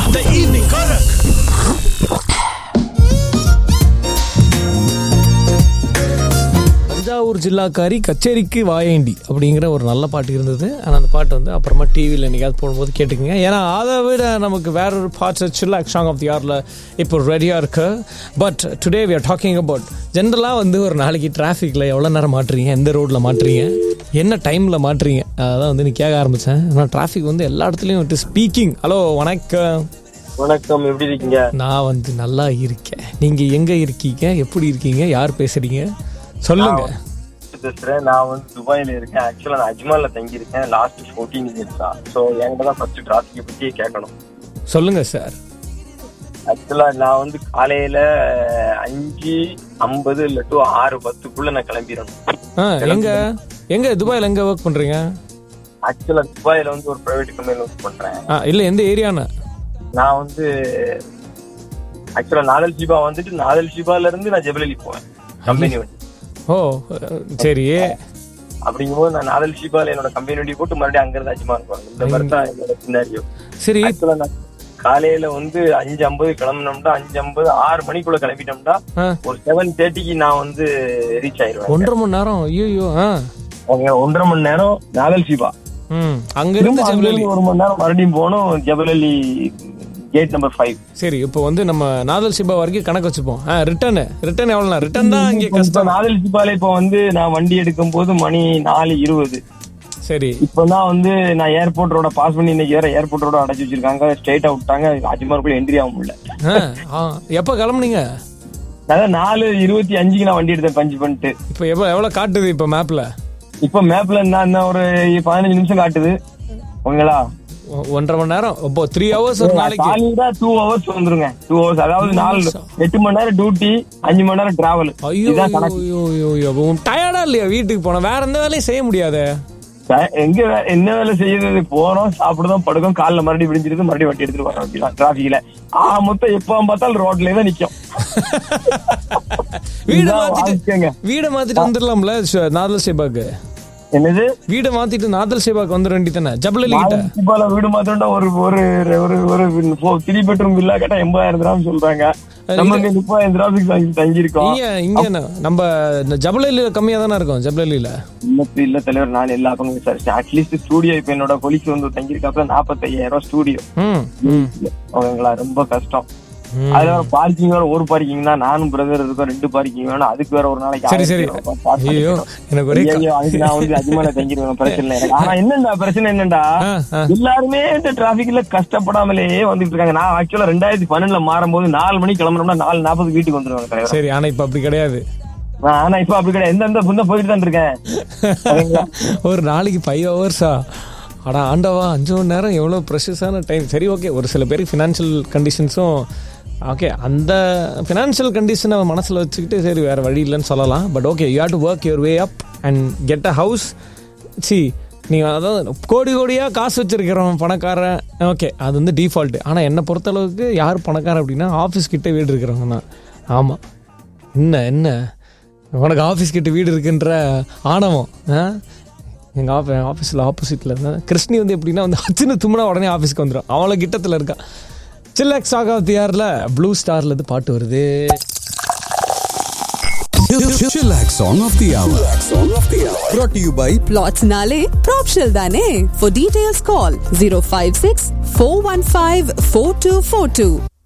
The evening Korak. Thanjavur ஜில்லாக்காரி கச்சேரிக்கு வாயேண்டி அப்படிங்கிற ஒரு நல்ல பாட்டு இருந்தது ஆனால் அந்த பாட்டு வந்து அப்புறமா டிவியில் என்னைக்காவது போடும்போது கேட்டுக்கங்க ஏன்னா அதை விட நமக்கு வேற ஒரு பாட்டு சில்லாக் சாங் ஆஃப் தி ஆரில் இப்போ ரெடியாக இருக்கு but today we are talking about ஜென்ரலாக வந்து ஒரு நாளைக்கு டிராஃபிக்கில் எவ்வளோ நேரம் மாட்டுறீங்க எந்த ரோட்டில் மாட்டுறீங்க என்ன டைமில் மாட்டுறீங்க அதான் வந்து நீ கேட்க ஆரம்பித்தேன் ஆனால் டிராஃபிக் வந்து எல்லா இடத்துலையும் விட்டு ஸ்பீக்கிங் ஹலோ வணக்கம் வணக்கம் எப்படி இருக்கீங்க நான் வந்து நல்லா இருக்கேன் நீங்கள் எங்கே இருக்கீங்க எப்படி இருக்கீங்க யார் பேசுகிறீங்க சொல்லுங்க பேசுறேன் நான் வந்து துபாயில இருக்கேன் ஆக்சுவலா நான் அஜ்மான்ல தங்கி இருக்கேன் லாஸ்ட் ஃபோர்டீன் இயர்ஸா ஸோ என்கிட்ட தான் ஃபர்ஸ்ட் டிராஃபிக்கை பத்தி கேட்கணும் சொல்லுங்க சார் ஆக்சுவலா நான் வந்து காலையில அஞ்சு ஐம்பது இல்ல டு ஆறு பத்துக்குள்ள நான் கிளம்பிடணும் ஆ எங்க எங்க துபாயில் எங்க ஒர்க் பண்றீங்க ஆக்சுவலா துபாயில வந்து ஒரு பிரைவேட் கம்பெனில ஒர்க் பண்றேன் ஆ இல்ல எந்த ஏரியான்னு நான் வந்து ஆக்சுவலா நாதல் ஷிபா வந்துட்டு நாதல் ஷிபால இருந்து நான் ஜெபலலி போவேன் கம்பெனி வண்டி ஓ சரி அப்படிங்கும்போது நான் நாதல் ஷிபால என்னோட கம்பெனி வண்டி போட்டு மறுபடியும் அங்க இருந்து அஜ்மான் போறேன் இந்த மாதிரி தான் என்னோட சினாரியோ சரி ஆக்சுவலா நான் காலையில வந்து அஞ்சு ஐம்பது கிளம்பினோம்னா அஞ்சு ஐம்பது ஆறு மணிக்குள்ள கிளம்பிட்டோம்னா ஆ, ஒரு செவன் தேர்ட்டிக்கு நான் வந்து ரீச் ஆயிருவேன் ஒன்றரை மணி நேரம் ஐயோ ஆ அவங்க ஒன்றரை மணி நேரம் நாதல் ஷிபா ம் அங்க திரும்ப இருந்து ஜெபலலி அங்கிருந்து ஒரு மணி நேரம் மறுபடியும் போனோம் ஜபலலி கேட் நம்பர் ஃபைவ் சரி இப்போ வந்து நம்ம நாதல் சிபா வரைக்கும் கணக்கு வச்சுப்போம் ஆ ரிட்டர்னு ரிட்டர்ன் எவ்வளோ ரிட்டர்ன் தான் இங்கே இப்ப கஷ்டம் நாதல் ஷிபால இப்ப வந்து நான் வண்டி எடுக்கும் போது மணி நாலு இருபது சரி இப்பதான் வந்து நான் ஏர்போர்ட் ரோட பாஸ் பண்ணி இன்னைக்கு வேற ஏர்போர்ட் ரோட அடைச்சு வச்சிருக்காங்க ஸ்ட்ரைட்டா விட்டாங்க அஜ்மாருக்குள்ள என்ட்ரி ஆக முடியல ஆ ஆ எப்போ கிளம்புனீங்க அதான் நாலு இருபத்தி அஞ்சுக்கு நான் வண்டி எடுத்தேன் பஞ்சு பண்ணிட்டு இப்போ எவ்வளோ எவ்வளோ காட்டுது இப்போ மேப்பில் இப்ப மேப்ல என்ன என்ன ஒரு பதினஞ்சு நிமிஷம் காட்டுது ஓகேங்களா ஒன்றரை மணி நேரம் இப்போ த்ரீ ஹவர்ஸ் ஒரு நாளைக்கு சாலிடா டூ ஹவர்ஸ் வந்துருங்க டூ ஹவர்ஸ் அதாவது நாலு எட்டு மணி நேரம் டியூட்டி அஞ்சு மணி நேரம் டிராவல் ஐயோ இதுதான் கணக்கு ஐயோ ஐயோ ஐயோ டயர்டா இல்லையா வீட்டுக்கு போனா வேற எந்த வேலையும் செய்ய முடியாதே ச- எங்க வே- என்ன வேலை செய்யறது போறோம் சாப்பிடுறோம் படுக்கும் காலைல மறுபடியும் விடிஞ்சிருது மறுபடியும் வண்டி எடுத்துட்டு வர வேண்டியதான் டிராபிக்ல ஆ மொத்தம் எப்ப பார்த்தாலும் ரோட்லயே தான் நிக்கும் வீடு இதான் மாத்திட்டு வாழ்க்கைங்க. வீடை மாத்திட்டு வந்துடலாம்ல ஷ- நாதல் சேபாக்கு என்னது வீடை மாத்திட்டு நாதல் சேபாக்கு வந்துட வேண்டியதானே ஜபலலி கிட்ட இப்ப வீடு மாத்தோம்னா ஒரு ஒரு ஒரு ஒரு த்ரீ பெட்ரூம் வில்லா கேட்டா எண்பதாயிரம் திராம் சொல்றாங்க நம்ம இங்க முப்பதாயிரம் திராம் தங்கி இருக்கோம் இங்க இங்க என்ன நம்ம இந்த ஜபலலியில கம்மியா தானே இருக்கும் ஜபலலியில இல்ல இல்ல தலைவர் நான் எல்லா பக்கம் விசாரிச்சேன் அட்லீஸ்ட் ஸ்டூடியோ இப்ப என்னோட கொலிக்கு வந்து தங்கியிருக்காப்புல நாற்பத்தையாயிரம் ரூபாய் ஸ்டூடியோ ம் ம் ஓகேங்களா ரொம்ப கஷ்டம் ம். அதுல வேற பார்க்கிங் வேற ஒரு பார்க்கிங் தான் நானும் பிரதர் இருக்கோம் ரெண்டு பார்க்கிங் வேணும் அதுக்கு வேற ஒரு நாளைக்கு சரி சரி ஆயிரத்தி ஐநூறு ரூபாய் charge ஐயோ பண்ணிக்கணும். எனக்கு ஒரே க- ஐயையோ, அதுக்கு நான் வந்து அதிகமான தங்கிருவேன் பிரச்சனை இல்லை எனக்கு. ஆனா என்னண்டா பிரச்சனை என்னண்டா ஆ, ஆ. எல்லாருமே இந்த டிராபிக்ல கஷ்டப்படாமலே வந்துட்டு இருக்காங்க நான் ஆக்சுவலா ரெண்டாயிரத்தி பன்னெண்டுல மாறும்போது நாலு மணிக்கு கிளம்புனோம்னா நாலு நாற்பது வீட்டுக்கு வந்துருவாங்க தலைவர் சரி ஆனா இப்ப அப்படி கிடையாது நான் ஆனா இப்ப அப்படி கிடையாது எந்த புந்த போயிட்டு தான் இருக்கேன் சரிங்களா? ஒரு நாளைக்கு ஃபைவ் ஹவர்ஸா அடா ஆண்டவா அஞ்சு மணி நேரம் எவ்வளோ ப்ரெஷஸான டைம் சரி ஓகே ஒரு சில பேருக்கு ஃபினான்ஷியல் கண்டிஷன்ஸும் ஓகே அந்த ஃபினான்ஷியல் கண்டிஷனை மனசில் வச்சுக்கிட்டு சரி வேறு வழி இல்லைன்னு சொல்லலாம் but okay you have to work your way up and get a house சி நீங்கள் அதாவது கோடி கோடியாக காசு வச்சிருக்கிறவன் பணக்காரன் ஓகே அது வந்து டிஃபால்ட்டு ஆனால் என்னை பொறுத்தளவுக்கு யார் பணக்காரன் அப்படின்னா ஆஃபீஸ் கிட்ட வீடு இருக்கிறவங்க தான் ஆமாம் என்ன என்ன உனக்கு ஆஃபீஸ் கிட்ட வீடு இருக்குன்ற ஆணவம் ஆ எங்கள் ஆஃபீ ஆஃபீஸில் ஆப்போசிட்டில் இருந்தேன் கிருஷ்ணி வந்து எப்படின்னா வந்து அச்சுன்னு தும்முனா உடனே ஆஃபீஸ்க்கு வந்துடும் அவளை கிட்டத்தில் இருக்கா சில்லக்ஸ் ஆகாத்தியாரில் ப்ளூ ஸ்டார்ல இருந்து பாட்டு வருது Chillax song of the hour. Brought to you by Plots Nale, Propshell Dane. For details, call 056 415 4242.